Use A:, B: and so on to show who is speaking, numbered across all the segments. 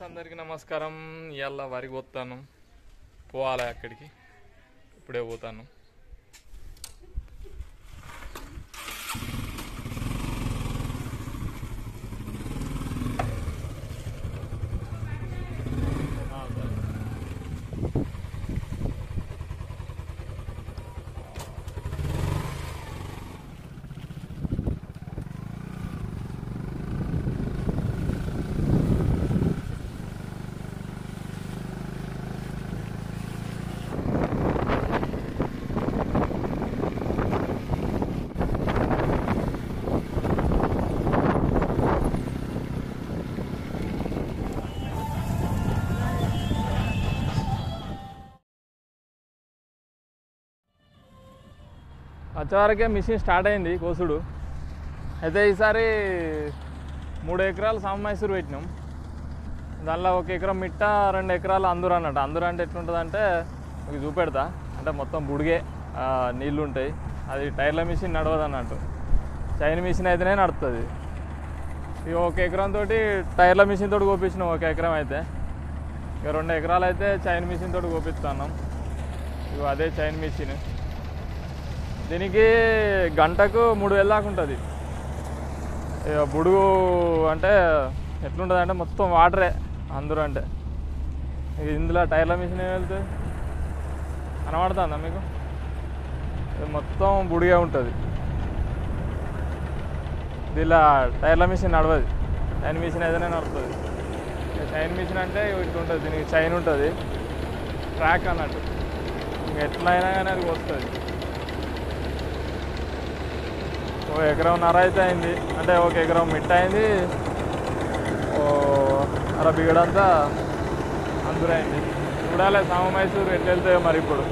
A: Friends అందరికీ నమస్కారం ఇవాళ వరి పోతాను పోవాలి అక్కడికి ఇప్పుడే పోతాను వచ్చేవరకే మిషన్ స్టార్ట్ అయింది కోసుడు అయితే ఈసారి మూడు ఎకరాలు సామమైసూరు పెట్టినాం దానిలో ఒక ఎకరం మిట్ట రెండు ఎకరాలు అందరు అన్నట్టు అందరు అంటే ఎట్లుంటుంది అంటే మీకు చూపెడతా అంటే మొత్తం బుడిగే ఆ, నీళ్ళు ఉంటాయి అది టైర్ల మిషన్ నడవదు అన్నట్టు చైన్ మిషన్ అయితేనే నడుస్తుంది ఇక ఒక ఎకరం తోటి టైర్ల మిషన్ తోటి కోపించినాం ఒక ఎకరం అయితే ఇక రెండు ఎకరాలు అయితే చైన్ మిషన్ తోటి కోపిస్తున్నాం ఇక అదే చైన్ మిషన్ దీనికి గంటకు మూడు వేలు దాకా ఉంటుంది ఇక బుడుగు అంటే ఎట్లుంటుంది అంటే మొత్తం వాటరే అందరూ అంటే ఇక ఇందులో టైర్ల మిషన్ ఏం వెళ్తుంది కనబడుతుందా మీకు ఇది మొత్తం బుడిగా ఉంటుంది దీనిలో టైర్ల మిషన్ నడవదు చైన్ మిషన్ ఏదైనా నడుస్తుంది ఇక చైన్ మిషన్ అంటే ఇట్లా ఉంటుంది దీనికి చైన్ ఉంటుంది ట్రాక్ అన్నట్టు ఇంక ఎట్లయినా కానీ అది వస్తుంది ఓ ఎకరం నర అయితే అయింది అంటే ఒక ఎకరం మిట్ట అయింది ఓ అర బిగడంతా అందురైంది చూడాలి సామ మైసూరు ఎట్లా వెళ్తాయో మరి ఇప్పుడు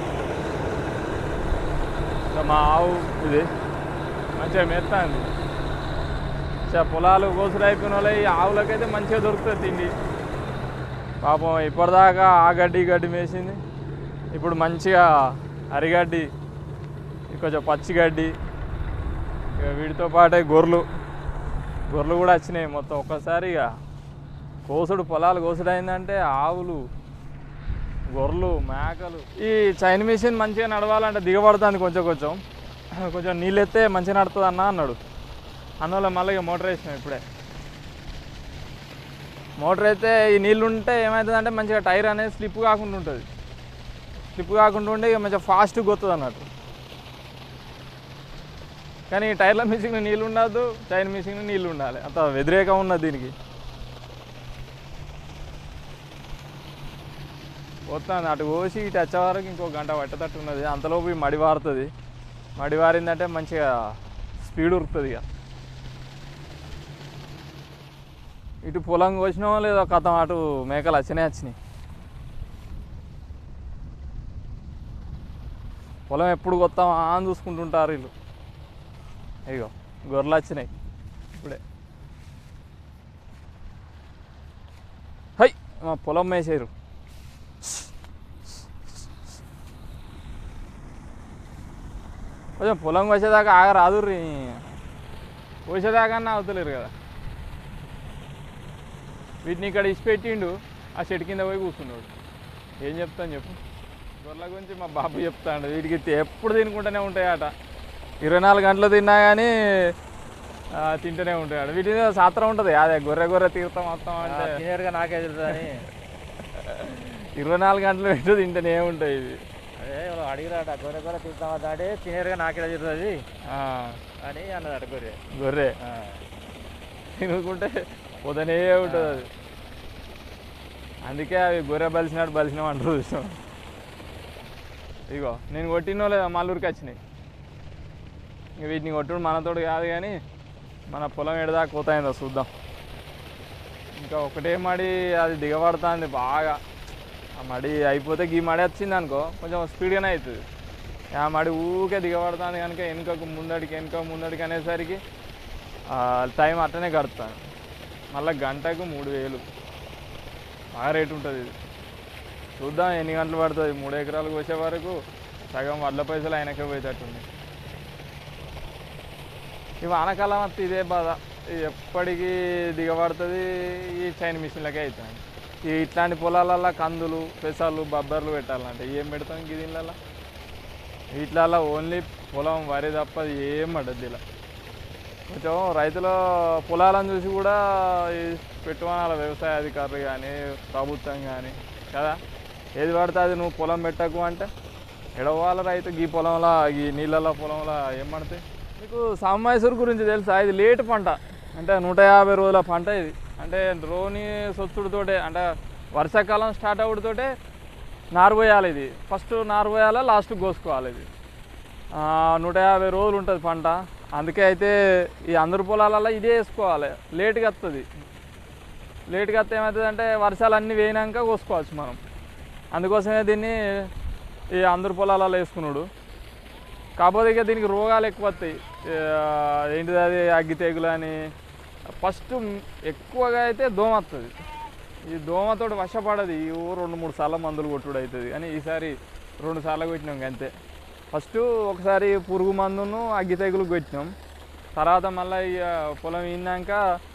A: ఇంకా మా ఆవు ఇది మంచిగా మేస్తుంది చా పొలాలు కోసుడు అయిపోయిన వాళ్ళ ఈ ఆవులకైతే మంచిగా దొరుకుతుంది తిండి పాపం ఇప్పటిదాకా ఆ గడ్డి ఈ గడ్డి మేసింది ఇప్పుడు మంచిగా అరిగడ్డి కొంచెం పచ్చి గడ్డి ఇక వీటితో పాటే గొర్రెలు గొర్రెలు కూడా వచ్చినాయి మొత్తం ఒక్కసారి ఇక కోసుడు పొలాలు కోసుడు అయిందంటే ఆవులు గొర్రెలు మేకలు ఈ చైన్ మిషన్ మంచిగా నడవాలంటే దిగబడుతుంది కొంచెం కొంచెం కొంచెం నీళ్ళు ఎత్తే మంచిగా నడుతుంది అన్న అన్నాడు అందువల్ల మళ్ళీ ఇక మోటార్ వేసినాం ఇప్పుడే మోటార్ అయితే ఈ నీళ్ళు ఉంటే ఏమవుతుందంటే మంచిగా టైర్ అనేది స్లిప్ కాకుండా ఉంటుంది స్లిప్ కాకుండా ఉంటే ఇక మంచిగా ఫాస్ట్గా కొత్తది అన్నట్టు కానీ ఈ టైర్ల మిషన్ నీళ్ళు ఉండదు చైన్ మిషన్ నీళ్ళు ఉండాలి అంత వ్యతిరేకం ఉన్నది దీనికి పోతుంది అటు కోసి ఇటు వచ్చే వరకు ఇంకో గంట పట్టేటట్టు ఉన్నది అంతలోపు ఈ మడి వారుతుంది మడి వారిందంటే మంచిగా స్పీడ్ ఉరుకుతుంది ఇక ఇటు పొలం కోసినామో లేదో కథం అటు మేకలు వచ్చినాయి వచ్చినాయి పొలం ఎప్పుడు కొత్తామా అని చూసుకుంటుంటారు వీళ్ళు ఇగో గొర్రెలు వచ్చినాయి ఇప్పుడే హై మా పొలం వేసారు కొంచెం పొలం వచ్చేదాకా ఆగరాదు రీ వచ్చేదాకా అవుతలేరు కదా వీటిని ఇక్కడ ఇచ్చి పెట్టిండు ఆ చెట్టు కింద పోయి కూర్చున్నాడు ఏం చెప్తాను చెప్పు గొర్రెల గురించి మా బాబు చెప్తాడు వీటికి తే- ఎప్పుడు తినుకుంటూనే ఉంటాయట ఇరవై నాలుగు గంటలు తిన్నా కానీ ఆ, తింటూనే ఉంటాడు వీటి మీద సాత్రం ఉంటుంది అదే గొర్రె గొర్రె తీర్థం మొత్తం అంటే
B: సీనియర్గా నాకే తెలుసు అని
A: ఇరవై నాలుగు గంటలు పెట్టు తింటూనే ఉంటాయి ఇవి
B: అదే ఎవరో అడిగిరాట గొర్రె గొర్రె తీస్తామా దాడి సీనియర్గా నాకే తెలుస్తుంది
A: ఆ,
B: అని అన్నదట గొర్రె
A: గొర్రె
B: ఆ.
A: తినుకుంటే పోతూనే ఉంటుంది అది అందుకే అవి గొర్రె బలిసినట్టు బలిసినాం అంటారు చూసాం ఇగో నేను కొట్టినో లేదా మల్లూరికి వచ్చినాయి ఇంక వీటిని కొట్టుడు మనతోడు కాదు కానీ మన పొలం ఎడదాకా పోతాయిందో చూద్దాం ఇంకా ఒకటే మడి అది దిగబడుతుంది బాగా ఆ మడి అయిపోతే గీ మడి వచ్చింది అనుకో కొంచెం స్పీడ్గానే అవుతుంది ఆ మడి ఊకే దిగబడుతుంది కనుక వెనుకకు ముందడికి వెనుక ముందడికి అనేసరికి ఆ, టైం అట్టనే గడుపుతాను మళ్ళీ గంటకు మూడు వేలు బాగా రేటు ఉంటుంది ఇది చూద్దాం ఎన్ని గంటలు పడుతుంది మూడు ఎకరాలు కోసే వరకు సగం వడ్ల పైసలు ఆయనకే పోయేటట్టుంది ఈ వానకాలం వస్తే ఇదే బాధ ఇది ఎప్పటికీ దిగబడుతుంది ఈ చైన్ మిషన్లకే అవుతుంది ఈ ఇట్లాంటి పొలాలల్లో కందులు పెసలు బబ్బర్లు పెట్టాలంటే ఏం పెడతాం ఇంక దీనిలలో వీటిలలో ఓన్లీ పొలం వరి తప్ప ఏం పడద్దు ఇలా కొంచెం రైతుల పొలాలను చూసి కూడా ఈ పెట్టుబడాల వ్యవసాయ అధికారులు కానీ ప్రభుత్వం కానీ కదా ఏది పడితే అది నువ్వు పొలం పెట్టకు అంటే ఎడవాల రైతు ఈ పొలంలో ఈ నీళ్ళల్లో పొలంలో ఏం పడతాయి మీకు సామాయసూరు గురించి తెలుసా ఇది లేట్ పంట అంటే నూట యాభై రోజుల పంట ఇది అంటే రోని సొత్తుడితోటే అంటే వర్షాకాలం స్టార్ట్ అవుడుతోటే నారు పోయాలి ఇది ఫస్ట్ నారు పోయాలి లాస్ట్ కోసుకోవాలి ఇది ఆ, నూట యాభై రోజులు ఉంటుంది పంట అందుకే అయితే ఈ అందరు పొలాలలో ఇదే వేసుకోవాలి లేట్గా వస్తుంది లేట్గా వస్తే ఏమవుతుంది అంటే వర్షాలు అన్నీ వేయినాక కోసుకోవచ్చు మనం అందుకోసమే దీన్ని ఈ అందరు పొలాలలో వేసుకున్నాడు కాకపోతే ఇక దీనికి రోగాలు ఎక్కువ వస్తాయి ఆ, ఏంటిది అది అగ్గి తెగులు అని ఫస్ట్ ఎక్కువగా అయితే దోమ వస్తుంది ఈ దోమతోటి వశపడది ఈ ఊరు రెండు మూడు సార్లు మందులు కొట్టుడు అవుతుంది కానీ ఈసారి రెండు సార్లు కొట్టినాం ఇంక అంతే ఫస్ట్ ఒకసారి పురుగు మందును అగ్గి తెగులు కొట్టినాం తర్వాత మళ్ళీ ఇక పొలం విన్నాక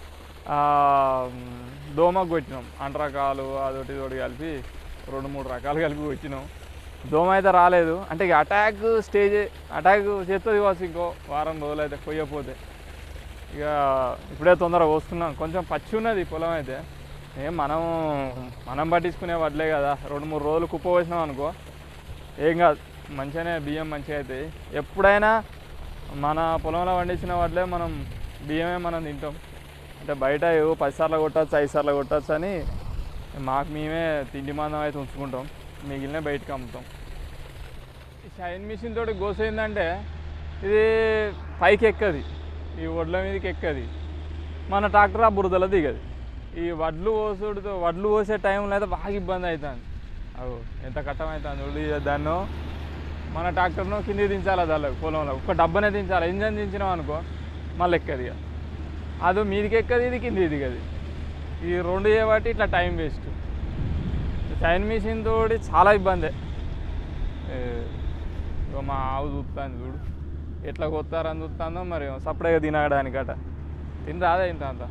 A: దోమకు కొట్టినాం అంటరకాలు అదొకటి ఇదొకటి కలిపి రెండు మూడు రకాలు కలిపి కొట్టినాం దోమ అయితే రాలేదు అంటే ఇక అటాక్ స్టేజ్ అటాక్ చేస్తుంది కావచ్చు ఇంకో వారం రోజులు అయితే కొయ్యపోతే ఇక ఇప్పుడే తొందరగా వస్తున్నాం కొంచెం పచ్చి ఉన్నది ఈ పొలం అయితే ఏం మనం మనం పట్టించుకునే వడ్లే కదా రెండు మూడు రోజులు కుప్ప పోసినాం అనుకో ఏం కాదు మంచిగానే బియ్యం మంచిగా అవుతాయి ఎప్పుడైనా మన పొలంలో పండించిన వడ్లే మనం బియ్యమే మనం తింటాం అంటే బయట ఏవో పది సార్లు కొట్టచ్చు ఐదు సార్లు కొట్టచ్చు అని మాకు మేమే తిండి మందం అయితే ఉంచుకుంటాం మిగిలిన బయటకు అమ్ముతాం ఈ షైన్ మిషన్ తోటి గోసైందంటే ఇది పైకి ఎక్కది ఈ వడ్ల మీదకి ఎక్కది మన ట్రాక్టర్ ఆ బురదలో దిగది ఈ వడ్లు పోసుడుతో వడ్లు పోసే టైంలో అయితే బాగా ఇబ్బంది అవుతుంది అవు ఎంత కట్టం అవుతుంది చూడు ఇక దాన్ని మన ట్రాక్టర్ను కింది దించాలి దానిలో పొలంలో ఒక డబ్బనే దించాలి ఇంజన్ దించినాం అనుకో మళ్ళీ ఎక్కది ఇక అది మీదికి ఎక్కది ఇది కింది దిగది ఈ రెండు చేయబట్టి ఇట్లా టైం వేస్ట్ చైన్ మిషన్ తోటి చాలా ఇబ్బంది ఏ, ఇగో మా ఆవు చూస్తాను చూడు ఎట్లా కొత్తారని చూస్తాందో మరి సపరేట్గా తినడానికట తిని రాదే ఇంత అంత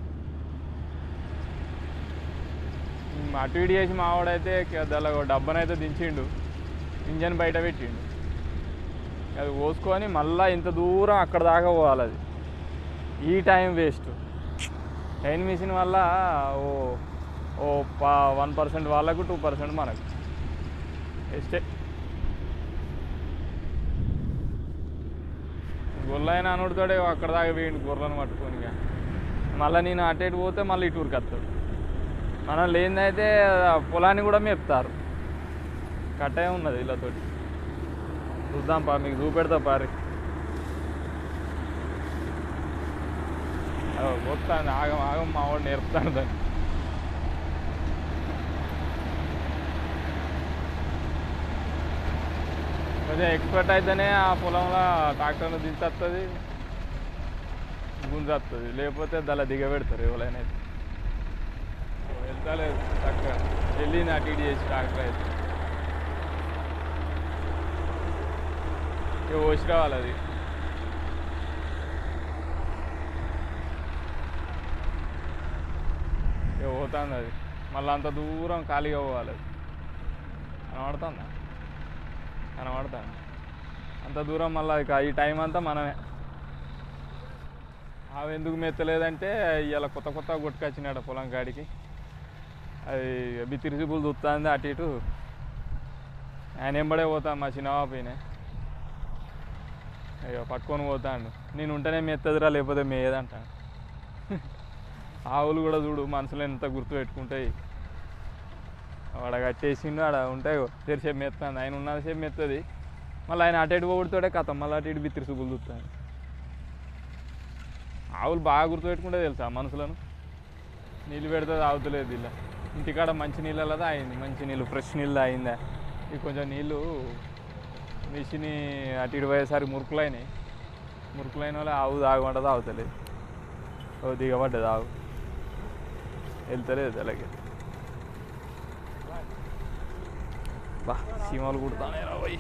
A: ఉమ్, అటు ఇటు చేసి మావాడైతే దానిలో డబ్బనైతే దించిండు ఇంజన్ బయట పెట్టిండు అది పోసుకొని మళ్ళీ ఇంత దూరం అక్కడ దాకా పోవాలి అది ఈ టైం వేస్ట్ చైన్ మిషన్ వల్ల ఓ ఓ పా వన్ పర్సెంట్ వాళ్ళకు టూ పర్సెంట్ మనకు వేస్టే గొర్రెలైన అనుడితోడే అక్కడ దాకా వేయండి గొర్రెలను పట్టుకొని ఇక. మళ్ళీ నేను అటు ఇటు పోతే మళ్ళీ ఇటు ఊరికి వస్తాడు మనం లేనిదైతే ఆ పొలాన్ని కూడా మేపుతారు కట్టే ఉన్నది వీళ్ళతోటి చూద్దాం పా మీకు చూపెడతా పారి పోతాను ఆగం ఆగం మా వాడు నేర్పుతాను దాన్ని కొంచెం ఎక్స్పర్ట్ అయితేనే ఆ పొలంలో ట్రాక్టర్ను దించేస్తుంది గుంజేస్తుంది లేకపోతే దానిలో దిగబెడతారు ఎవరైనా అయితే. వెళ్తాలేదు చక్కగా వెళ్ళింది అటు ఇటు చేసి ట్రాక్టర్ అయితే ఇక వచ్చి రావాలి అది ఇక పోతుంది అది మళ్ళీ అంత దూరం ఖాళీగా పోవాలి అది కనబడుతుందా కనబడుతుంది అంత దూరం మళ్ళీ ఇక ఈ టైం అంతా మనమే అవి ఎందుకు మెత్తలేదంటే ఇవాళ కొత్త కొత్త కొట్టుకొచ్చినాడు పొలం కాడికి అది బిత్తిరిసిబుల్ చూస్తుంది అటు ఇటు ఆయన ఎంబడే పోతాను మా చిన్నవాపినే అయ్యో పట్టుకొని పోతాడు నేను ఉంటేనే మెత్తదిరా లేకపోతే మేయదంటాను ఆవులు కూడా చూడు మనసులో ఎంత గుర్తు పెట్టుకుంటాయి వాడ కట్టేసిండు ఆడ ఉంటాయి తెరిసేపు మెత్తుంది ఆయన ఉన్నసేపు మెత్తది మళ్ళీ ఆయన అటు ఇటు పోగొడుతాడే కథ మళ్ళీ అటు ఇటు బిత్తిరి సుగులు చూస్తాను ఆవులు బాగా గుర్తుపెట్టుకుంటే తెలుసా మనుషులను నీళ్ళు పెడితే తాగుతలేదు ఇలా ఇంటికాడ మంచి నీళ్ళలో తాగింది మంచి నీళ్ళు ఫ్రెష్ నీళ్ళు తాగిందా ఇవి కొంచెం నీళ్ళు మిషన్ అటు ఇటు పోయేసరికి మురుకులైనాయి మురుకులైన వాళ్ళు ఆవు తాగమంటే తాగుతలేదు ఓ దిగబడ్డది ఆవు వెళ్తలేదు అలాగే బా సీమలు కుడతానే రాబోయ్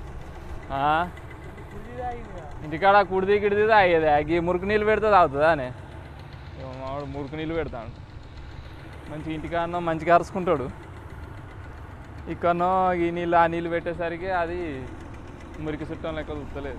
A: ఇంటికాడ కుడిది గిడిది తాగేది ఆగి మురికి నీళ్ళు పెడితే తాగుతుందా అని ఏమో మావాడు మురికి నీళ్ళు పెడతాడు మంచి ఇంటికాడనో మంచిగా అరుచుకుంటాడు ఇక్కడనో ఈ నీళ్ళు ఆ నీళ్ళు పెట్టేసరికి అది మురికి చుట్టం లెక్క చూస్తలేదు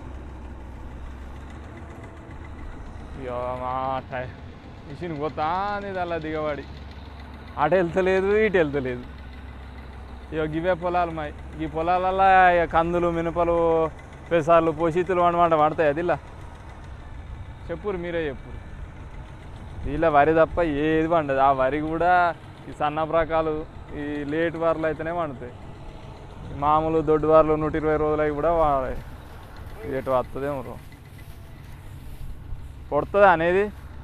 A: ఇక మా టై మిషన్ పోతా అనేది అలా దిగబడి అటు వెళ్తలేదు ఇటు వెళ్తలేదు ఇక గివే పొలాలు మాయి ఈ పొలాలల్లో ఇక కందులు మినపలు పెసాలు పోషితులు అనమాట పడతాయి అది ఇలా చెప్పురు మీరే చెప్పురు ఇలా వరి తప్ప ఏది పండదు ఆ వరి కూడా ఈ సన్న రకాలు ఈ లేట్ వార్లు అయితేనే పండుతాయి ఈ మామూలు దొడ్డు వార్లు నూట ఇరవై రోజులకి కూడా వాడాలి ఎటు వస్తుందేమో రో కొడుతుందా అనేది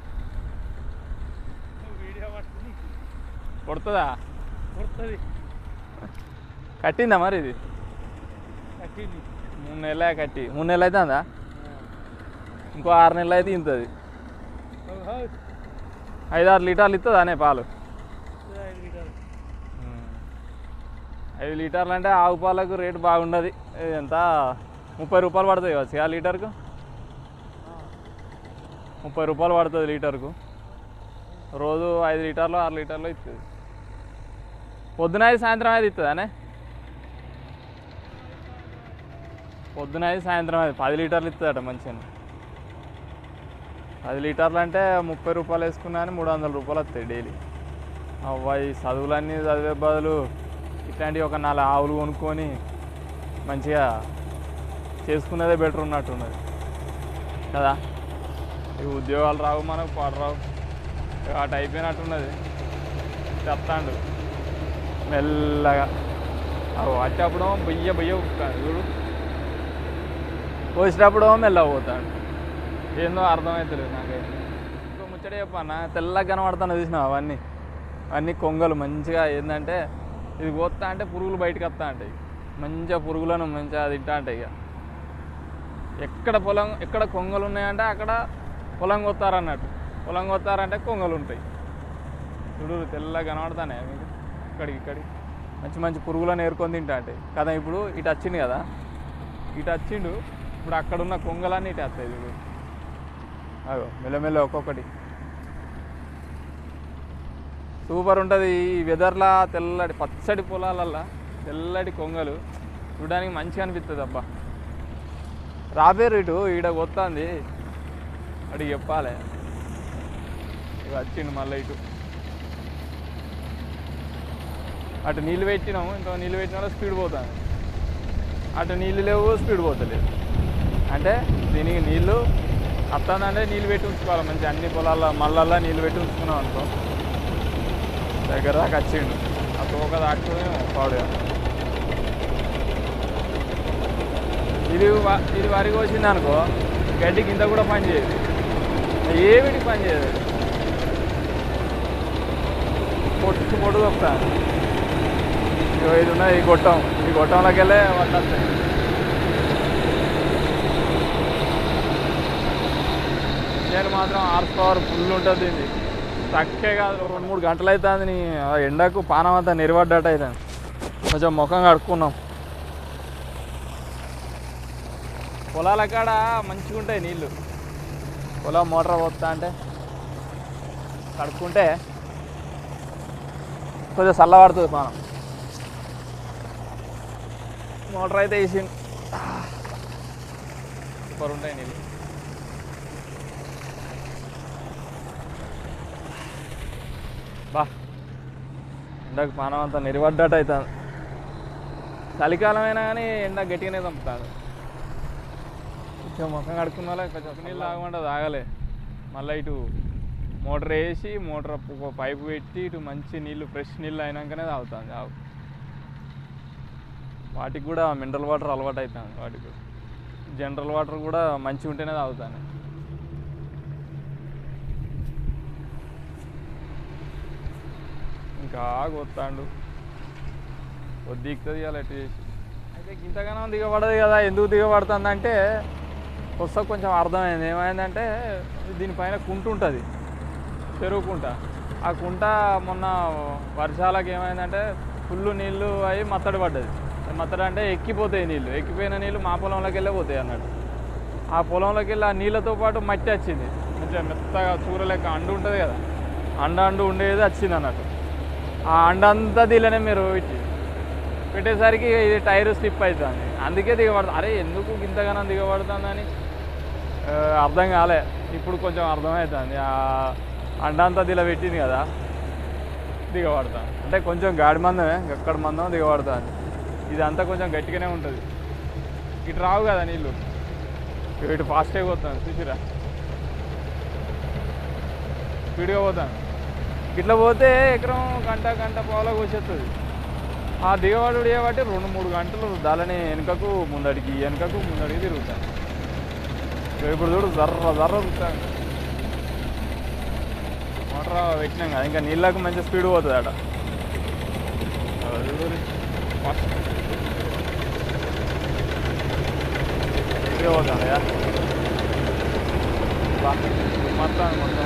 B: వీడియో పట్టుకుని
A: కొడుతుందా
B: కొడుతుంది
A: కట్టిందా మరి ఇది
B: కట్టింది
A: మూడు నెలలే కట్టి మూడు నెలలు అవుతుందా ఇంకో ఆరు నెలలు అయితే ఇంతది ఐదు ఆరు లీటర్లు ఇస్తుందా అనే పాలు
B: ఐదు లీటర్లు
A: ఐదు లీటర్లు అంటే ఆవు పాలకు రేటు బాగుండదు ఇది ఎంత ముప్పై రూపాయలు పడుతుంది కావచ్చు ఆ లీటర్కు ముప్పై రూపాయలు పడుతుంది లీటర్కు రోజు ఐదు లీటర్లు ఆరు లీటర్లు ఇస్తుంది పొద్దున ఐదు సాయంత్రం ఐదు ఇస్తుంది అనే పొద్దున ఐదు సాయంత్రం ఐదు పది లీటర్లు ఇస్తుందట మంచిగా పది లీటర్లు అంటే ముప్పై రూపాయలు వేసుకున్నా అని మూడు వందల రూపాయలు వస్తాయి డైలీ అవ్వాయి చదువులన్నీ చదివే బదులు ఇట్లాంటివి ఒక నాలుగు ఆవులు కొనుక్కొని మంచిగా చేసుకునేదే బెటర్ ఉన్నట్టున్నది కదా ఈ ఉద్యోగాలు రావు మనకు పాడు రావు ఇక అటు అయిపోయినట్టున్నది చెప్తాండు మెల్లగా అవు అట్టప్పుడు బొయ్య బొయ్య ఉప్పుతాడు చూడు పోసినప్పుడు మెల్లగా పోతాడు ఏందో అర్థమవుతలేదు నాకైతే ఇంకో ముచ్చట చెప్పన్నా తెల్లగా కనబడుతాను చూసినావు అవన్నీ అన్నీ కొంగలు మంచిగా ఏంటంటే ఇది పోతా అంటే పురుగులు బయటకు వస్తా ఉంటాయి మంచిగా పురుగులను మంచిగా తింటా ఉంటాయి ఇక ఎక్కడ పొలం ఎక్కడ కొంగలు ఉన్నాయంటే అక్కడ పొలం కొత్తారన్నట్టు పొలం కొత్తారంటే కొంగలు ఉంటాయి చూడు తెల్లగా కనబడతానే మీకు ఇక్కడికి ఇక్కడికి మంచి మంచి పురుగులను ఏరుకొని తింటా ఉంటాయి కదా ఇప్పుడు ఇటు వచ్చింది కదా ఇటు వచ్చిండు ఇప్పుడు అక్కడ ఉన్న కొంగలన్నీ ఇటు వస్తాయి చూడు అగో మెల్లమెల్ల ఒక్కొక్కటి సూపర్ ఉంటుంది ఈ వెదర్లా తెల్లటి పచ్చడి పొలాలల్లా తెల్లటి కొంగలు చూడడానికి మంచిగా అనిపిస్తుంది అబ్బా రాబేరు ఇటు ఈడ కొత్తాంది అడిగి చెప్పాలి ఇక వచ్చిండు మళ్ళీ ఇటు అటు నీళ్ళు పెట్టినాము ఇంకో నీళ్ళు పెట్టిన స్పీడ్ పోతుంది అటు నీళ్ళు లేవు స్పీడ్ పోతలేదు అంటే దీనికి నీళ్ళు వస్తుందంటే నీళ్ళు పెట్టి ఉంచుకోవాలి మంచి అన్ని పొలాల్లో మళ్ళల్లా నీళ్ళు పెట్టి ఉంచుకున్నాం అనుకో దగ్గర దాకా వచ్చిండు ఆ తోక దాటుకుని పాడుగా ఇది వ- ఇది వరి కోసింది అనుకో గడ్డికి ఇంత కూడా పని చేయదు ఏమిటి పని చేయదు పొట్టు పొట్టు తొక్కుతా ఇగో ఇది ఉన్నది ఈ గొట్టం ఈ గొట్టంలోకి వెళ్ళే వడ్డొస్తాయి నేను మాత్రం హార్స్ పవర్ ఫుల్ ఉంటుంది ఇది తక్కువే కాదు ఒక రెండు మూడు గంటలు అవుతుంది నీ ఆ ఎండకు పానం అంతా నిలబడ్డట్టు అవుతుంది కొంచెం ముఖం కడుక్కున్నాం పొలాల కాడ మంచిగా ఉంటాయి నీళ్ళు పొలం మోటార్ పోతా అంటే కడుక్కుంటే కొంచెం చల్లబడుతుంది పానం మోటార్ అయితే వేసి సూపర్ ఉంటాయి నీళ్ళు బా ఎండకు పానం అంతా నిలబడ్డట్టు అవుతుంది చలికాలం అయినా కానీ ఎండ గట్టిగానే చంపుతాను కొంచెం ముఖం కడుక్కున్న వాళ్ళకి కొంచెం నీళ్ళు తాగమంటే తాగలే మళ్ళీ ఇటు మోటార్ వేసి మోటార్ ఒక పైపు పెట్టి ఇటు మంచి నీళ్ళు ఫ్రెష్ నీళ్ళు అయినాకనే తాగుతాను తాగు వాటికి కూడా మినరల్ వాటర్ అలవాటు అవుతాను వాటికి కూడా. జనరల్ వాటర్ కూడా మంచిగా ఉంటేనే తాగుతాను ఇంకా కొత్తాండు దిగుతుంది ఇవాళ ఎట్టు చేసి అయితే ఇంతగానో దిగబడదు కదా ఎందుకు దిగబడుతుంది అంటే వస్తా కొంచెం అర్థమైంది ఏమైందంటే దీనిపైన కుంట ఉంటుంది చెరువు కుంట ఆ కుంట మొన్న వర్షాలకు ఏమైందంటే ఫుల్ నీళ్ళు అయి మత్తడి పడ్డది మత్తడి అంటే ఎక్కిపోతాయి నీళ్ళు ఎక్కిపోయిన నీళ్ళు మా పొలంలోకి వెళ్ళే పోతాయి అన్నట్టు ఆ పొలంలోకి వెళ్ళి ఆ నీళ్ళతో పాటు మట్టి వచ్చింది మంచిగా మెత్తగా చూర లెక్క అండు ఉంటుంది కదా అండ అండు ఉండేది వచ్చింది అన్నట్టు ఆ అండంతా దీనిలోనే మీరు ఇచ్చి పెట్టేసరికి ఇది టైర్ స్లిప్ అవుతుంది అందుకే దిగబడుతుంది అరే ఎందుకు ఇంతగానో దిగబడుతుందని ఆ, అర్థం కాలే ఇప్పుడు కొంచెం అర్థమవుతుంది ఆ అండంతా దీనిలో పెట్టింది కదా దిగబడతాను అంటే కొంచెం గాడి మందమే ఎక్కడ మందం దిగబడతాను ఇదంతా కొంచెం గట్టిగానే ఉంటుంది ఇటు రావు కదా నీళ్ళు ఇటు ఫాస్ట్గా పోతాను చూసిరా స్పీడ్గా పోతాను ఇట్లా పోతే ఎకరం గంట గంట పావులకు వచ్చేస్తుంది ఆ దిగవాడు చేయబట్టి రెండు మూడు గంటలు దాలని వెనుకకు ముందడికి వెనుకకు ముందడికి తిరుగుతాను ఇప్పుడు చూడు జర్ర జర్ర తిరుగుతాను మోటార్ పెట్టినాం కదా ఇంకా నీళ్ళకు మంచి స్పీడ్ పోతుంది అట చూడు ఫాస్ట్ స్పీడ్గా పోతాను కదా మొత్తం మొత్తం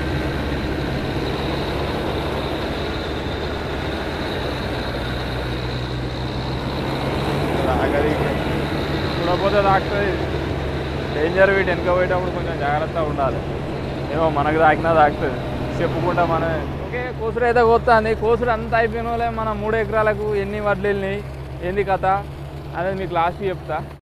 A: తాగది చూడకపోతే తాకుతుంది డేంజర్ వీటి వెనక పోయేటప్పుడు కొంచెం జాగ్రత్తగా ఉండాలి ఏమో మనకు తాకినా తాకుతుంది చెప్పుకుంటా మనమే ఓకే కోసుడు అయితే కొత్తాంది కోసుడు అంతా అయిపోయిన వాళ్ళే మన మూడు ఎకరాలకు ఎన్ని వడ్లు వెళ్ళినాయి ఏంది కథ అనేది మీకు లాస్ట్ చెప్తా